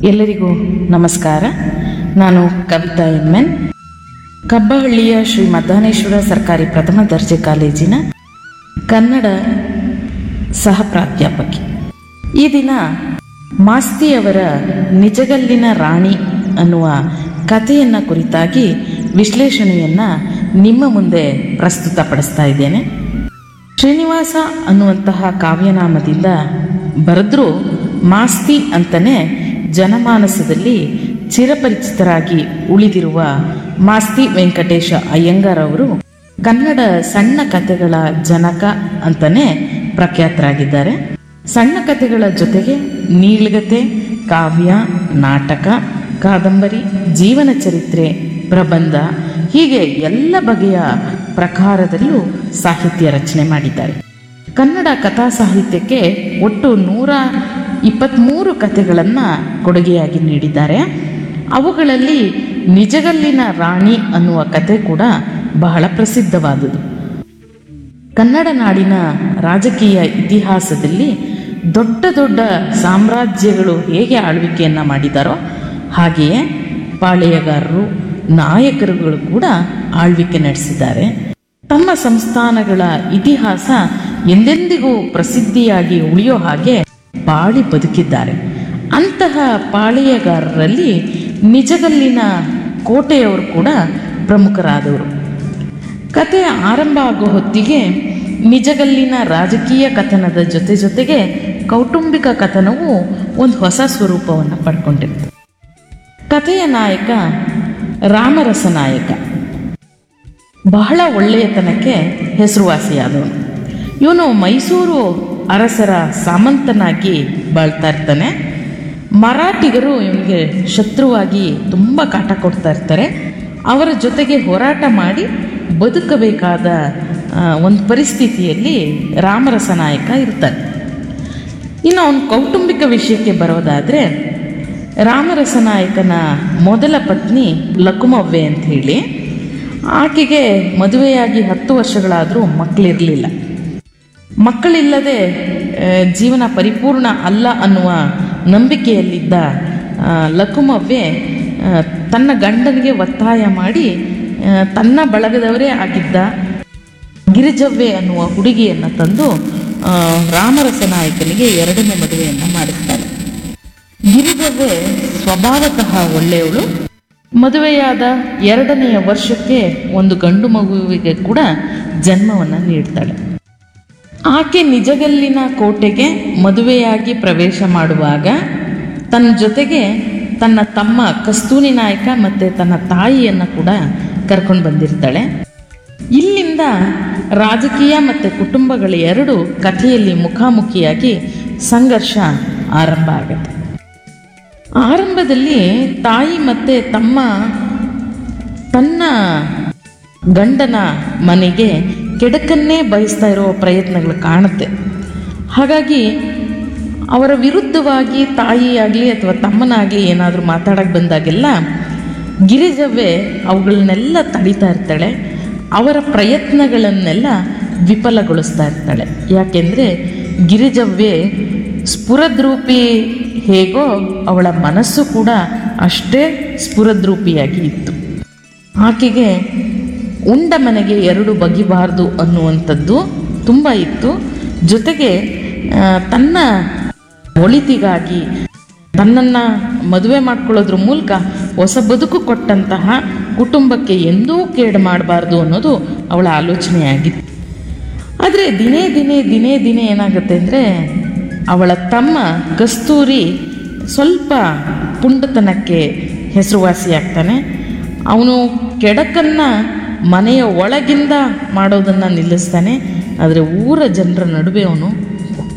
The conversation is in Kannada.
ಎಲ್ಲರಿಗೂ ನಮಸ್ಕಾರ ನಾನು ಕವಿತಾ ಎಮ್ ಎನ್ ಕಬ್ಬಹಳ್ಳಿಯ ಶ್ರೀ ಮದ್ದಾನೇಶ್ವರ ಸರ್ಕಾರಿ ಪ್ರಥಮ ದರ್ಜೆ ಕಾಲೇಜಿನ ಕನ್ನಡ ಸಹ ಪ್ರಾಧ್ಯಾಪಕಿ ಈ ದಿನ ಮಾಸ್ತಿಯವರ ನಿಜಗಲ್ಲಿನ ರಾಣಿ ಅನ್ನುವ ಕಥೆಯನ್ನು ಕುರಿತಾಗಿ ವಿಶ್ಲೇಷಣೆಯನ್ನು ನಿಮ್ಮ ಮುಂದೆ ಪ್ರಸ್ತುತಪಡಿಸ್ತಾ ಇದ್ದೇನೆ ಶ್ರೀನಿವಾಸ ಅನ್ನುವಂತಹ ಕಾವ್ಯನಾಮದಿಂದ ಬರೆದ್ರೂ ಮಾಸ್ತಿ ಅಂತಲೇ ಜನಮಾನಸದಲ್ಲಿ ಚಿರಪರಿಚಿತರಾಗಿ ಉಳಿದಿರುವ ಮಾಸ್ತಿ ವೆಂಕಟೇಶ ಅಯ್ಯಂಗಾರ್ ಅವರು ಕನ್ನಡ ಸಣ್ಣ ಕಥೆಗಳ ಜನಕ ಅಂತಲೇ ಪ್ರಖ್ಯಾತರಾಗಿದ್ದಾರೆ ಸಣ್ಣ ಕಥೆಗಳ ಜೊತೆಗೆ ನೀಳ್ಗತೆ ಕಾವ್ಯ ನಾಟಕ ಕಾದಂಬರಿ ಜೀವನ ಚರಿತ್ರೆ ಪ್ರಬಂಧ ಹೀಗೆ ಎಲ್ಲ ಬಗೆಯ ಪ್ರಕಾರದಲ್ಲೂ ಸಾಹಿತ್ಯ ರಚನೆ ಮಾಡಿದ್ದಾರೆ ಕನ್ನಡ ಕಥಾ ಸಾಹಿತ್ಯಕ್ಕೆ ಒಟ್ಟು ನೂರ ಇಪ್ಪತ್ತ್ಮೂರು ಕಥೆಗಳನ್ನು ಕೊಡುಗೆಯಾಗಿ ನೀಡಿದ್ದಾರೆ ಅವುಗಳಲ್ಲಿ ನಿಜಗಲ್ಲಿನ ರಾಣಿ ಅನ್ನುವ ಕತೆ ಕೂಡ ಬಹಳ ಪ್ರಸಿದ್ಧವಾದುದು ಕನ್ನಡ ನಾಡಿನ ರಾಜಕೀಯ ಇತಿಹಾಸದಲ್ಲಿ ದೊಡ್ಡ ದೊಡ್ಡ ಸಾಮ್ರಾಜ್ಯಗಳು ಹೇಗೆ ಆಳ್ವಿಕೆಯನ್ನು ಮಾಡಿದಾರೋ ಹಾಗೆಯೇ ಪಾಳೆಯಗಾರರು ನಾಯಕರುಗಳು ಕೂಡ ಆಳ್ವಿಕೆ ನಡೆಸಿದ್ದಾರೆ ತಮ್ಮ ಸಂಸ್ಥಾನಗಳ ಇತಿಹಾಸ ಎಂದೆಂದಿಗೂ ಪ್ರಸಿದ್ಧಿಯಾಗಿ ಉಳಿಯೋ ಹಾಗೆ ಬಾಳಿ ಬದುಕಿದ್ದಾರೆ ಅಂತಹ ಪಾಳೆಯಗಾರರಲ್ಲಿ ನಿಜಗಲ್ಲಿನ ಕೋಟೆಯವರು ಕೂಡ ಪ್ರಮುಖರಾದವರು ಕತೆ ಆರಂಭ ಆಗೋ ಹೊತ್ತಿಗೆ ನಿಜಗಲ್ಲಿನ ರಾಜಕೀಯ ಕಥನದ ಜೊತೆ ಜೊತೆಗೆ ಕೌಟುಂಬಿಕ ಕಥನವು ಒಂದು ಹೊಸ ಸ್ವರೂಪವನ್ನು ಪಡ್ಕೊಂಡಿರ್ತದೆ ಕಥೆಯ ನಾಯಕ ರಾಮರಸ ನಾಯಕ ಬಹಳ ಒಳ್ಳೆಯತನಕ್ಕೆ ಹೆಸರುವಾಸಿಯಾದವನು ಇವನು ಮೈಸೂರು ಅರಸರ ಸಾಮಂತನಾಗಿ ಬಾಳ್ತಾ ಇರ್ತಾನೆ ಮರಾಠಿಗರು ಇವನಿಗೆ ಶತ್ರುವಾಗಿ ತುಂಬ ಕಾಟ ಕೊಡ್ತಾ ಇರ್ತಾರೆ ಅವರ ಜೊತೆಗೆ ಹೋರಾಟ ಮಾಡಿ ಬದುಕಬೇಕಾದ ಆ, ಒಂದು ಪರಿಸ್ಥಿತಿಯಲ್ಲಿ ರಾಮರಸ ನಾಯಕ ಇರ್ತಾನೆ ಇನ್ನು ಅವನ ಕೌಟುಂಬಿಕ ವಿಷಯಕ್ಕೆ ಬರೋದಾದರೆ ರಾಮರಸ ನಾಯಕನ ಮೊದಲ ಪತ್ನಿ ಲಕುಮವ್ವೆ ಅಂತ ಹೇಳಿ ಆಕೆಗೆ ಮದುವೆಯಾಗಿ ಹತ್ತು ವರ್ಷಗಳಾದರೂ ಮಕ್ಕಳಿರಲಿಲ್ಲ ಮಕ್ಕಳಿಲ್ಲದೆ ಆ, ಜೀವನ ಪರಿಪೂರ್ಣ ಅಲ್ಲ ಅನ್ನುವ ನಂಬಿಕೆಯಲ್ಲಿದ್ದ ಆ, ಲಕುಮವ್ವೆ ಆ, ತನ್ನ ಗಂಡನಿಗೆ ಒತ್ತಾಯ ಮಾಡಿ ಆ, ತನ್ನ ಬಳಗದವರೇ ಆಗಿದ್ದ ಗಿರಿಜವ್ವೆ ಅನ್ನುವ ಹುಡುಗಿಯನ್ನು ತಂದು ಆ, ರಾಮರಸ ನಾಯಕನಿಗೆ ಎರಡನೇ ಮದುವೆಯನ್ನು ಮಾಡಿಸ್ತಾಳೆ ಗಿರಿಜವ್ವೆ ಸ್ವಭಾವತಃ ಒಳ್ಳೆಯವಳು ಮದುವೆಯಾದ ಎರಡನೆಯ ವರ್ಷಕ್ಕೆ ಒಂದು ಗಂಡು ಮಗುವಿಗೆ ಕೂಡ ಜನ್ಮವನ್ನು ನೀಡ್ತಾಳೆ ಆಕೆ ನಿಜಗಲ್ಲಿನ ಕೋಟೆಗೆ ಮದುವೆಯಾಗಿ ಪ್ರವೇಶ ಮಾಡುವಾಗ ತನ್ನ ಜೊತೆಗೆ ತನ್ನ ತಮ್ಮ ಕಸ್ತೂರಿ ನಾಯಕ ಮತ್ತು ತನ್ನ ತಾಯಿಯನ್ನು ಕೂಡ ಕರ್ಕೊಂಡು ಬಂದಿರ್ತಾಳೆ ಇಲ್ಲಿಂದ ರಾಜಕೀಯ ಮತ್ತು ಕುಟುಂಬಗಳ ಎರಡು ಕಥೆಯಲ್ಲಿ ಮುಖಾಮುಖಿಯಾಗಿ ಸಂಘರ್ಷ ಆರಂಭ ಆಗುತ್ತೆ ಆರಂಭದಲ್ಲಿ ತಾಯಿ ಮತ್ತು ತಮ್ಮ ತನ್ನ ಗಂಡನ ಮನೆಗೆ ಕೆಡಕನ್ನೇ ಬಯಸ್ತಾ ಇರೋ ಪ್ರಯತ್ನಗಳು ಕಾಣುತ್ತೆ ಹಾಗಾಗಿ ಅವರ ವಿರುದ್ಧವಾಗಿ ತಾಯಿಯಾಗಲಿ ಅಥವಾ ತಮ್ಮನಾಗಲಿ ಏನಾದರೂ ಮಾತಾಡಕ್ಕೆ ಬಂದಾಗೆಲ್ಲ ಗಿರಿಜವ್ವೆ ಅವುಗಳನ್ನೆಲ್ಲ ತಡಿತಾ ಇರ್ತಾಳೆ ಅವರ ಪ್ರಯತ್ನಗಳನ್ನೆಲ್ಲ ವಿಫಲಗೊಳಿಸ್ತಾ ಇರ್ತಾಳೆ ಯಾಕೆಂದರೆ ಗಿರಿಜವ್ವೆ ಸ್ಫುರದ್ರೂಪಿ ಹೇಗೋ ಅವಳ ಮನಸ್ಸು ಕೂಡ ಅಷ್ಟೇ ಸ್ಫುರದ್ರೂಪಿಯಾಗಿ ಇತ್ತು ಆಕೆಗೆ ಉಂಡ ಮನೆಗೆ ಎರಡು ಬಗಿಬಾರ್ದು ಅನ್ನುವಂಥದ್ದು ತುಂಬ ಇತ್ತು ಜೊತೆಗೆ ಆ, ತನ್ನ ಒಳಿತಿಗಾಗಿ ತನ್ನನ್ನು ಮದುವೆ ಮಾಡ್ಕೊಳ್ಳೋದ್ರ ಮೂಲಕ ಹೊಸ ಬದುಕು ಕೊಟ್ಟಂತಹ ಕುಟುಂಬಕ್ಕೆ ಎಂದೂ ಕೇಡು ಮಾಡಬಾರ್ದು ಅನ್ನೋದು ಅವಳ ಆಲೋಚನೆಯಾಗಿತ್ತು ಆದರೆ ದಿನೇ ದಿನೇ ದಿನೇ ದಿನೇ ಏನಾಗುತ್ತೆ ಅಂದರೆ ಅವಳ ತಮ್ಮ ಕಸ್ತೂರಿ ಸ್ವಲ್ಪ ಪುಂಡತನಕ್ಕೆ ಹೆಸರುವಾಸಿಯಾಗ್ತಾನೆ ಅವನು ಕೆಡಕನ್ನು ಮನೆಯ ಒಳಗಿಂದ ಮಾಡೋದನ್ನು ನಿಲ್ಲಿಸ್ತಾನೆ ಆದರೆ ಊರ ಜನರ ನಡುವೆ ಅವನು